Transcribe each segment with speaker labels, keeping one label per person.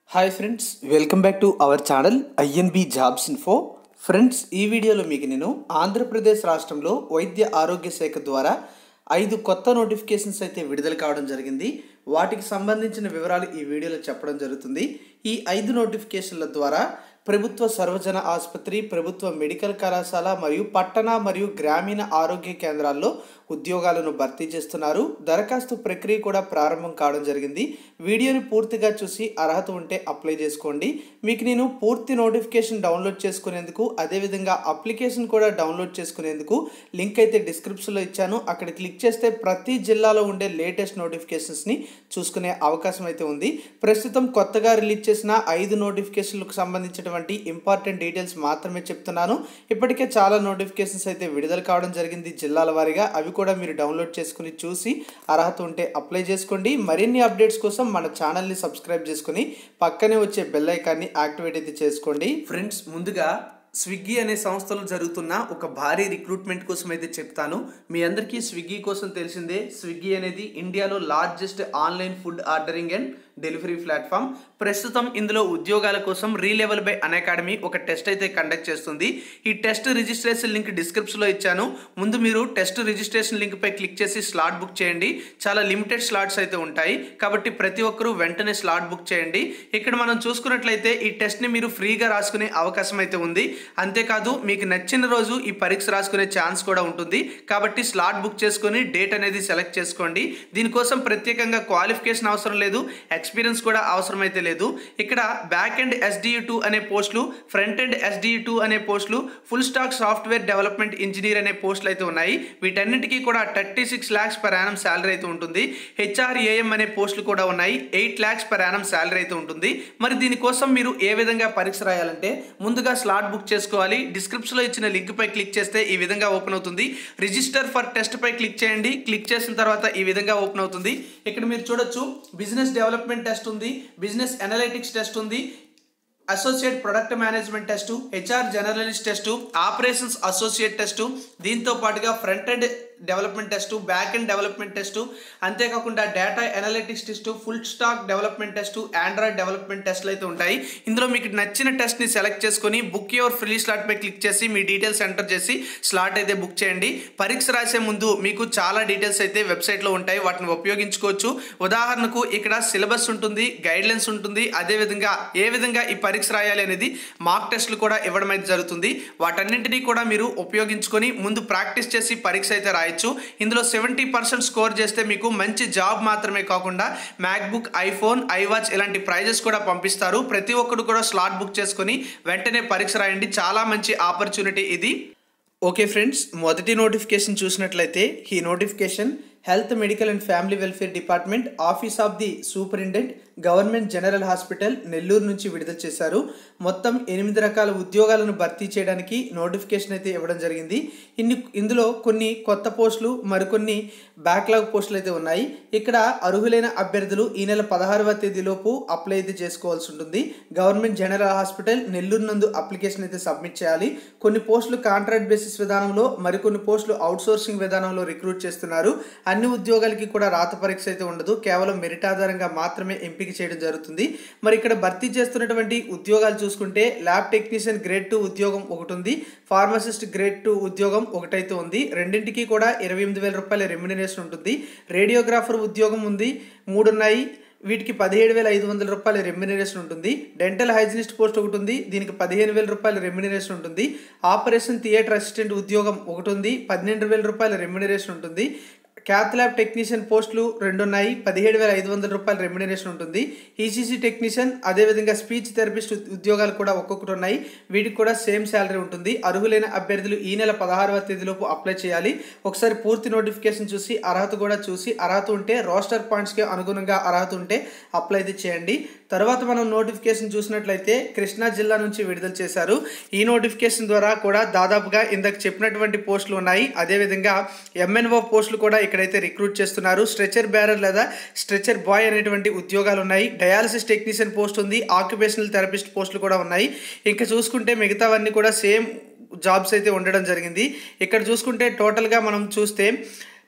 Speaker 1: hi friends welcome back to our channel INB jobs info friends ఈ వీడియోలో మీకు నేను ఆంధ్రప్రదేశ్ రాష్ట్రంలో వైద్య ఆరోగ్య శాఖ ద్వారా ఐదు కొత్త నోటిఫికేషన్స్ అయితే విడుదల కావడం జరిగింది వాటికి సంబంధించిన వివరాలు ఈ వీడియోలో చెప్పడం జరుగుతుంది ఈ ఐదు నోటిఫికేషన్ల ద్వారా ప్రభుత్వ సర్వజన ఆసుపత్రి ప్రభుత్వ మెడికల్ కళాశాల మరియు పట్టణ మరియు గ్రామీణ ఆరోగ్య కేంద్రాల్లో ఉద్యోగాలను భర్తీ చేస్తున్నారు దరఖాస్తు ప్రక్రియ కూడా ప్రారంభం కావడం జరిగింది వీడియోని పూర్తిగా చూసి అర్హత ఉంటే అప్లై చేసుకోండి మీకు నేను పూర్తి నోటిఫికేషన్ డౌన్లోడ్ చేసుకునేందుకు అదేవిధంగా అప్లికేషన్ కూడా డౌన్లోడ్ చేసుకునేందుకు లింక్ అయితే డిస్క్రిప్షన్లో ఇచ్చాను అక్కడ క్లిక్ చేస్తే ప్రతి జిల్లాలో ఉండే లేటెస్ట్ నోటిఫికేషన్స్ని చూసుకునే అవకాశం అయితే ఉంది ప్రస్తుతం కొత్తగా రిలీజ్ చేసిన ఐదు నోటిఫికేషన్లకు సంబంధించినటువంటి ఇంపార్టెంట్ డీటెయిల్స్ మాత్రమే చెప్తున్నాను ఇప్పటికే చాలా నోటిఫికేషన్స్ అయితే విడుదల కావడం జరిగింది జిల్లాల వారీగా అవి కూడా మీరు డౌన్లోడ్ చేసుకుని చూసి అర్హత ఉంటే అప్లై చేసుకోండి మరిన్ని అప్డేట్స్ కోసం మన ఛానల్ని సబ్స్క్రైబ్ చేసుకుని పక్కనే వచ్చే బెల్ ఐకాన్ని యాక్టివేట్ అయితే చేసుకోండి ఫ్రెండ్స్ ముందుగా స్విగ్గీ అనే సంస్థలో జరుగుతున్న ఒక భారీ రిక్రూట్మెంట్ కోసం అయితే చెప్తాను మీ అందరికీ స్విగ్గీ కోసం తెలిసిందే స్విగ్గీ అనేది ఇండియాలో largest online food ordering and delivery platform ప్రస్తుతం ఇందులో ఉద్యోగాల కోసం రీలెవెల్ బై అన్ అకాడమీ ఒక టెస్ట్ అయితే కండక్ట్ చేస్తుంది ఈ టెస్ట్ రిజిస్ట్రేషన్ లింక్ డిస్క్రిప్షన్లో ఇచ్చాను ముందు మీరు టెస్ట్ రిజిస్ట్రేషన్ లింక్ పై క్లిక్ చేసి స్లాట్ బుక్ చేయండి చాలా లిమిటెడ్ స్లాట్స్ అయితే ఉంటాయి కాబట్టి ప్రతి ఒక్కరూ వెంటనే స్లాట్ బుక్ చేయండి ఇక్కడ మనం చూసుకున్నట్లయితే ఈ టెస్ట్ని మీరు ఫ్రీగా రాసుకునే అవకాశం అయితే ఉంది అంతేకాదు మీకు నచ్చిన రోజు ఈ పరీక్ష రాసుకునే ఛాన్స్ కూడా ఉంటుంది కాబట్టి స్లాట్ బుక్ చేసుకొని డేట్ అనేది సెలెక్ట్ చేసుకోండి దీనికోసం ప్రత్యేకంగా క్వాలిఫికేషన్ అవసరం లేదు ఎక్స్పీరియన్స్ కూడా అవసరం అయితే లేదు ఇక్కడ బ్యాక్ ఎండ్ ఎస్డియు టూ అనే పోస్టులు ఫ్రంట్ ఎండ్ ఎస్డియు టూ అనే పోస్టులు full stack software development engineer అనే పోస్టులు అయితే ఉన్నాయి వీటన్నిటికీ కూడా thirty six lakhs per annum salary అయితే ఉంటుంది హెచ్ఆర్ఏఎం అనే పోస్టులు కూడా ఉన్నాయి eight lakhs per annum salary అయితే ఉంటుంది మరి దీనికోసం మీరు ఏ విధంగా పరీక్ష రాయాలంటే ముందుగా స్లాట్ బుక్ చేసుకోవాలి డిస్క్రిప్షన్లో ఇచ్చిన లింక్ పై క్లిక్ చేస్తే ఈ విధంగా ఓపెన్ అవుతుంది రిజిస్టర్ ఫర్ టెస్ట్ పై క్లిక్ చేయండి క్లిక్ చేసిన తర్వాత ఈ విధంగా ఓపెన్ అవుతుంది ఇక్కడ మీరు చూడొచ్చు బిజినెస్ డెవలప్మెంట్ టెస్ట్ ఉంది బిజినెస్ అనలైటిక్స్ టెస్ట్ ఉంది associate product management test HR journalist test operations associate test దీంతో పాటుగా front end development test back end development test అంతేకాకుండా data analytics test full stack development test android development టెస్ట్లు అయితే ఉంటాయి ఇందులో మీకు నచ్చిన టెస్ట్ని సెలెక్ట్ చేసుకొని బుక్ యువర్ ఫ్రీ స్లాట్ పై క్లిక్ చేసి మీ డీటెయిల్స్ ఎంటర్ చేసి స్లాట్ అయితే బుక్ చేయండి పరీక్ష రాసే ముందు మీకు చాలా డీటెయిల్స్ అయితే వెబ్సైట్లో ఉంటాయి వాటిని ఉపయోగించుకోవచ్చు ఉదాహరణకు ఇక్కడ సిలబస్ ఉంటుంది గైడ్లైన్స్ ఉంటుంది అదేవిధంగా ఏ విధంగా ఈ పరీక్ష రాయాలి అనేది మార్క్ టెస్ట్లు కూడా ఇవ్వడం అయితే జరుగుతుంది వాటన్నింటినీ కూడా మీరు ఉపయోగించుకొని ముందు ప్రాక్టీస్ చేసి పరీక్ష అయితే రాయొచ్చు ఇందులో సెవెంటీ పర్సెంట్ స్కోర్ చేస్తే మీకు మంచి జాబ్ మాత్రమే కాకుండా మ్యాక్బుక్ ఐఫోన్ ఐవాచ్ ఇలాంటి ప్రైజెస్ కూడా పంపిస్తారు ప్రతి ఒక్కరు కూడా స్లాట్ బుక్ చేసుకొని వెంటనే పరీక్ష రాయండి చాలా మంచి ఆపర్చునిటీ ఇది ఓకే ఫ్రెండ్స్ మొదటి నోటిఫికేషన్ చూసినట్లయితే ఈ notification health medical and family welfare department office of the superintendent government general hospital Nellore నుంచి విడుదల చేశారు మొత్తం ఎనిమిది రకాల ఉద్యోగాలను భర్తీ చేయడానికి నోటిఫికేషన్ అయితే ఇవ్వడం జరిగింది ఇన్ని ఇందులో కొన్ని కొత్త పోస్టులు మరికొన్ని బ్యాక్లాగ్ పోస్టులు అయితే ఉన్నాయి ఇక్కడ అర్హులైన అభ్యర్థులు ఈ నెల పదహారవ తేదీలోపు అప్లై అయితే చేసుకోవాల్సి ఉంటుంది గవర్నమెంట్ జనరల్ హాస్పిటల్ నెల్లూరు నందు అప్లికేషన్ అయితే సబ్మిట్ చేయాలి కొన్ని పోస్టులు కాంట్రాక్ట్ బేసిస్ విధానంలో మరికొన్ని పోస్టులు అవుట్సోర్సింగ్ విధానంలో రిక్రూట్ చేస్తున్నారు అన్ని ఉద్యోగాలకి కూడా రాత పరీక్ష అయితే ఉండదు కేవలం మెరిట్ ఆధారంగా మాత్రమే ఎంపిక చేయడం జరుగుతుంది మరి ఇక్కడ భర్తీ చేస్తున్నటువంటి ఉద్యోగాలు చూసుకుంటే ల్యాబ్ టెక్నీషియన్ గ్రేడ్ టూ ఉద్యోగం ఒకటి ఉంది ఫార్మసిస్ట్ గ్రేడ్ టూ ఉద్యోగం ఒకటైతే ఉంది రెండింటికి కూడా ఇరవై ఎనిమిది వేల రూపాయల రెమ్యునరేషన్ ఉంటుంది రేడియోగ్రాఫర్ ఉద్యోగం ఉంది మూడు ఉన్నాయి వీటికి పదిహేడు వేల ఐదు వందల రూపాయల రెమ్యునరేషన్ ఉంటుంది డెంటల్ హైజినిస్ట్ పోస్ట్ ఒకటి ఉంది దీనికి పదిహేను వేల రూపాయల రెమ్యునరేషన్ ఉంటుంది ఆపరేషన్ థియేటర్ అసిస్టెంట్ ఉద్యోగం ఒకటి ఉంది పన్నెండు వేల రూపాయల రెమ్యునరేషన్ ఉంటుంది క్యాత్ ల్యాబ్ టెక్నీషియన్ పోస్టులు రెండు ఉన్నాయి పదిహేడు వేల ఐదు వందల రూపాయల రెమ్యునరేషన్ ఉంటుంది ఈసీసీ టెక్నీషియన్ అదేవిధంగా స్పీచ్ థెరపిస్ట్ ఉద్యోగాలు కూడా ఒక్కొక్కటి ఉన్నాయి వీటికి కూడా సేమ్ శాలరీ ఉంటుంది అర్హులైన అభ్యర్థులు ఈ నెల పదహారవ తేదీలోపు అప్లై చేయాలి ఒకసారి పూర్తి నోటిఫికేషన్ చూసి అర్హత కూడా చూసి అర్హత ఉంటే రోస్టర్ పాయింట్స్కి అనుగుణంగా అర్హత ఉంటే అప్లై అయితే చేయండి తర్వాత మనం నోటిఫికేషన్ చూసినట్లయితే కృష్ణా జిల్లా నుంచి విడుదల చేశారు ఈ నోటిఫికేషన్ ద్వారా కూడా దాదాపుగా ఇందాక చెప్పినటువంటి పోస్టులు ఉన్నాయి అదేవిధంగా ఎంఎన్ఓ పోస్టులు కూడా ఇక్కడైతే రిక్రూట్ చేస్తున్నారు స్ట్రెచర్ బ్యారర్ లేదా స్ట్రెచర్ బాయ్ అనేటువంటి ఉద్యోగాలు ఉన్నాయి డయాలసిస్ టెక్నీషియన్ పోస్ట్ ఉంది ఆక్యుపేషనల్ థెరపిస్ట్ పోస్టులు కూడా ఉన్నాయి ఇంకా చూసుకుంటే మిగతావన్నీ కూడా సేమ్ జాబ్స్ అయితే ఉండడం జరిగింది ఇక్కడ చూసుకుంటే టోటల్గా మనం చూస్తే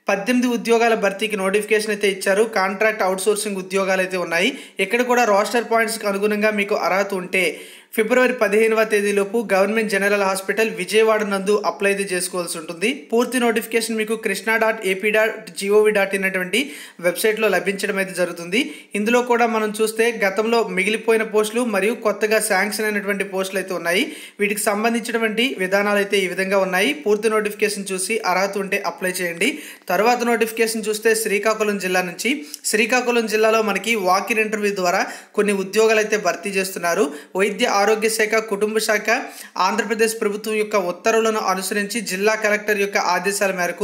Speaker 1: పద్దెనిమిది ఉద్యోగాల భర్తీకి నోటిఫికేషన్ అయితే ఇచ్చారు కాంట్రాక్ట్ అవుట్సోర్సింగ్ ఉద్యోగాలు అయితే ఉన్నాయి ఇక్కడ కూడా రోస్టర్ పాయింట్స్కి అనుగుణంగా మీకు అర్హత ఉంటే ఫిబ్రవరి పదిహేనవ తేదీలోపు గవర్నమెంట్ జనరల్ హాస్పిటల్ విజయవాడ నందు అప్లై అయితే చేసుకోవాల్సి ఉంటుంది పూర్తి నోటిఫికేషన్ మీకు Krishna dot AP dot GOV dot in అటువంటి వెబ్సైట్లో లభించడం అయితే జరుగుతుంది ఇందులో కూడా మనం చూస్తే గతంలో మిగిలిపోయిన పోస్టులు మరియు కొత్తగా శాంక్షన్ అయినటువంటి పోస్టులు అయితే ఉన్నాయి వీటికి సంబంధించినటువంటి విధానాలు అయితే ఈ విధంగా ఉన్నాయి పూర్తి నోటిఫికేషన్ చూసి అర్హత ఉంటే అప్లై చేయండి తర్వాత నోటిఫికేషన్ చూస్తే శ్రీకాకుళం జిల్లా నుంచి శ్రీకాకుళం జిల్లాలో మనకి వాకిన్ ఇంటర్వ్యూ ద్వారా కొన్ని ఉద్యోగాలు అయితే భర్తీ చేస్తున్నారు వైద్య ఆరోగ్య శాఖ కుటుంబ శాఖ ఆంధ్రప్రదేశ్ ప్రభుత్వం యొక్క ఉత్తర్వులను అనుసరించి జిల్లా కలెక్టర్ యొక్క ఆదేశాల మేరకు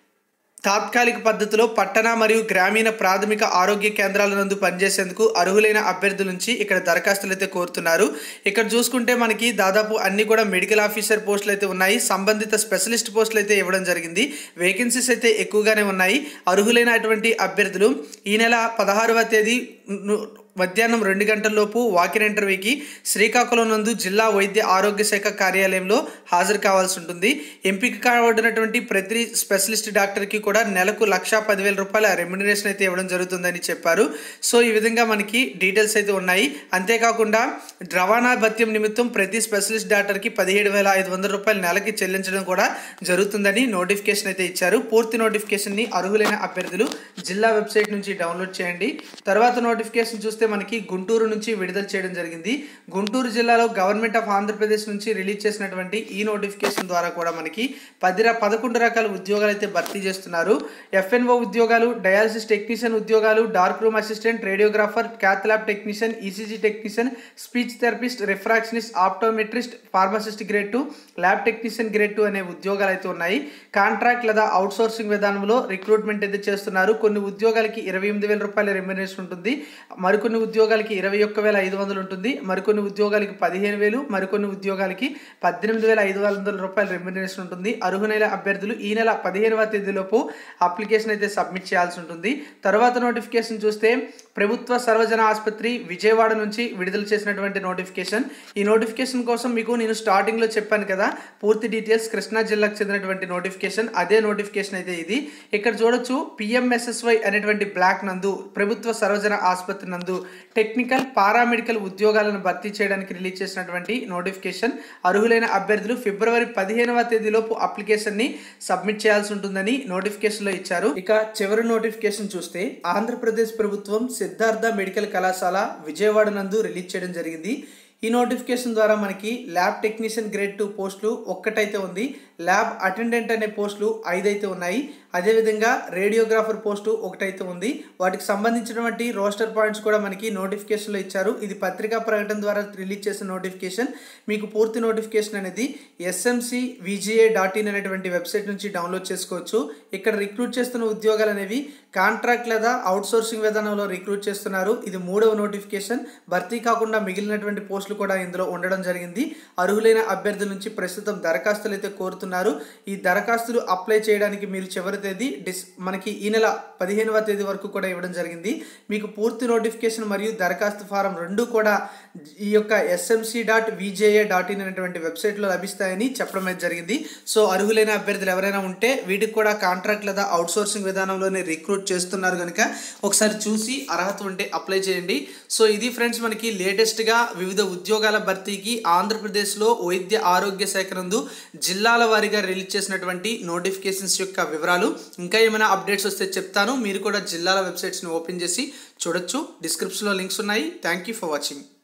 Speaker 1: తాత్కాలిక పద్ధతిలో పట్టణ మరియు గ్రామీణ ప్రాథమిక ఆరోగ్య కేంద్రాల నందు పనిచేసేందుకు అర్హులైన అభ్యర్థుల నుంచి ఇక్కడ దరఖాస్తులు అయితే కోరుతున్నారు ఇక్కడ చూసుకుంటే మనకి దాదాపు అన్ని కూడా మెడికల్ ఆఫీసర్ పోస్టులు అయితే ఉన్నాయి సంబంధిత స్పెషలిస్ట్ పోస్టులు అయితే ఇవ్వడం జరిగింది వేకెన్సీస్ అయితే ఎక్కువగానే ఉన్నాయి అర్హులైనటువంటి అభ్యర్థులు ఈ నెల పదహారవ తేదీ ను- మధ్యాహ్నం రెండు గంటలలోపు వాకిన్ ఇంటర్వ్యూకి శ్రీకాకుళం నందు జిల్లా వైద్య ఆరోగ్య శాఖ కార్యాలయంలో హాజరు కావాల్సి ఉంటుంది ఎంపిక కాబడినటువంటి ప్రతి స్పెషలిస్ట్ డాక్టర్కి కూడా నెలకు లక్ష పదివేల రూపాయల రెమ్యునరేషన్ అయితే ఇవ్వడం జరుగుతుందని చెప్పారు సో ఈ విధంగా మనకి డీటెయిల్స్ అయితే ఉన్నాయి అంతేకాకుండా రవాణా భత్యం నిమిత్తం ప్రతి స్పెషలిస్ట్ డాక్టర్కి పదిహేడు వేల ఐదు వందల రూపాయలు నెలకి చెల్లించడం కూడా జరుగుతుందని నోటిఫికేషన్ అయితే ఇచ్చారు పూర్తి నోటిఫికేషన్ని అర్హులైన అభ్యర్థులు జిల్లా వెబ్సైట్ నుంచి డౌన్లోడ్ చేయండి తర్వాత నోటిఫికేషన్ చూస్తే మనకి గుంటూరు నుంచి విడుదల చేయడం జరిగింది గుంటూరు జిల్లాలో గవర్నమెంట్ ఆఫ్ ఆంధ్రప్రదేశ్ నుంచి రిలీజ్ చేసినటువంటి ఈ నోటిఫికేషన్ ద్వారా కూడా మనకి పది ర- పదకొండు రకాల ఉద్యోగాలు అయితే భర్తీ చేస్తున్నారు ఎఫ్ఎన్ఓ ఉద్యోగాలు డయాలసిస్ టెక్నీషియన్ ఉద్యోగాలు dark room assistant radiographer cath lab technician ECG technician speech therapist refractionist optometrist pharmacist grade two lab technician grade two అనే ఉద్యోగాలు అయితే ఉన్నాయి కాంట్రాక్ట్ లేదా అవుట్సోర్సింగ్ విధానంలో రిక్రూట్మెంట్ అయితే చేస్తున్నారు కొన్ని ఉద్యోగాలకి ఇరవై ఎనిమిది వేల రూపాయల రెమ్యునరేషన్ ఉంటుంది మరికొన్ని ఉద్యోగాలకి ఇరవై ఒక్క వేల ఐదు వందలు ఉంటుంది మరికొన్ని ఉద్యోగాలకి పదిహేను వేలు మరికొన్ని ఉద్యోగాలకి పద్దెనిమిది వేల ఐదు వందల రూపాయల రెమ్యునరేషన్ ఉంటుంది అర్హులైన అభ్యర్థులు ఈ నెల పదిహేనవ తేదీలోపు అప్లికేషన్ అయితే సబ్మిట్ చేయాల్సి ఉంటుంది తర్వాత నోటిఫికేషన్ చూస్తే ప్రభుత్వ సర్వజన ఆసుపత్రి విజయవాడ నుంచి విడుదల చేసినటువంటి నోటిఫికేషన్ ఈ నోటిఫికేషన్ కోసం మీకు నేను స్టార్టింగ్లో చెప్పాను కదా పూర్తి డీటెయిల్స్ కృష్ణా జిల్లాకు చెందినటువంటి నోటిఫికేషన్ అదే నోటిఫికేషన్ అయితే ఇది ఇక్కడ చూడొచ్చు పిఎంఎస్ఎస్వై అనేటువంటి బ్లాక్ నందు ప్రభుత్వ సర్వజన ఆసుపత్రి నందు టెక్నికల్ పారామెడికల్ ఉద్యోగాలను భర్తీ చేయడానికి రిలీజ్ చేసినటువంటి నోటిఫికేషన్ అర్హులైన అభ్యర్థులు ఫిబ్రవరి పదిహేనవ తేదీలోపు అప్లికేషన్ని సబ్మిట్ చేయాల్సి ఉంటుందని నోటిఫికేషన్లో ఇచ్చారు ఇక చివరి నోటిఫికేషన్ చూస్తే ఆంధ్రప్రదేశ్ ప్రభుత్వం సిద్ధార్థ మెడికల్ కళాశాల విజయవాడ నందు రిలీజ్ చేయడం జరిగింది ఈ నోటిఫికేషన్ ద్వారా మనకి ల్యాబ్ టెక్నీషియన్ గ్రేడ్ టూ పోస్టులు ఒక్కటైతే ఉంది ల్యాబ్ అటెండెంట్ అనే పోస్టులు ఐదైతే ఉన్నాయి అదేవిధంగా రేడియోగ్రాఫర్ పోస్టు ఒకటైతే ఉంది వాటికి సంబంధించినటువంటి రోస్టర్ పాయింట్స్ కూడా మనకి నోటిఫికేషన్లో ఇచ్చారు ఇది పత్రికా ప్రకటన ద్వారా రిలీజ్ చేసిన నోటిఫికేషన్ మీకు పూర్తి నోటిఫికేషన్ అనేది ఎస్ఎంసి విజిఏ డాట్ ఇన్ అనేటువంటి వెబ్సైట్ నుంచి డౌన్లోడ్ చేసుకోవచ్చు ఇక్కడ రిక్రూట్ చేస్తున్న ఉద్యోగాలు అనేవి కాంట్రాక్ట్ లేదా అవుట్సోర్సింగ్ విధానంలో రిక్రూట్ చేస్తున్నారు ఇది మూడవ నోటిఫికేషన్ భర్తీ కాకుండా మిగిలినటువంటి పోస్టులు కూడా ఇందులో ఉండడం జరిగింది అర్హులైన అభ్యర్థుల నుంచి ప్రస్తుతం దరఖాస్తులు అయితే కోరుతున్నారు ఈ దరఖాస్తులు అప్లై చేయడానికి మీరు చివరి తేదీ డిస్ మనకి ఈ నెల పదిహేనవ తేదీ వరకు కూడా ఇవ్వడం జరిగింది మీకు పూర్తి నోటిఫికేషన్ మరియు దరఖాస్తు ఫారం రెండు కూడా ఈ యొక్క SMC dot VJA dot in అనేటువంటి వెబ్సైట్లో లభిస్తాయని చెప్పడం అయితే జరిగింది సో అర్హులైన అభ్యర్థులు ఎవరైనా ఉంటే వీటికి కూడా కాంట్రాక్ట్ లేదా అవుట్సోర్సింగ్ విధానంలోనే రిక్రూట్ చేస్తున్నారు కనుక ఒకసారి చూసి అర్హత ఉంటే అప్లై చేయండి సో ఇది ఫ్రెండ్స్ మనకి లేటెస్ట్గా వివిధ ఉద్యోగాల భర్తీకి ఆంధ్రప్రదేశ్లో వైద్య ఆరోగ్య శాఖ నందు జిల్లాల వారీగా రిలీజ్ చేసినటువంటి నోటిఫికేషన్స్ యొక్క వివరాలు ఇంకా ఏమైనా అప్డేట్స్ వస్తే చెప్తాను మీరు కూడా జిల్లాల వెబ్సైట్స్ని ఓపెన్ చేసి చూడొచ్చు డిస్క్రిప్షన్లో లింక్స్ ఉన్నాయి థ్యాంక్ యూ ఫర్ వాచింగ్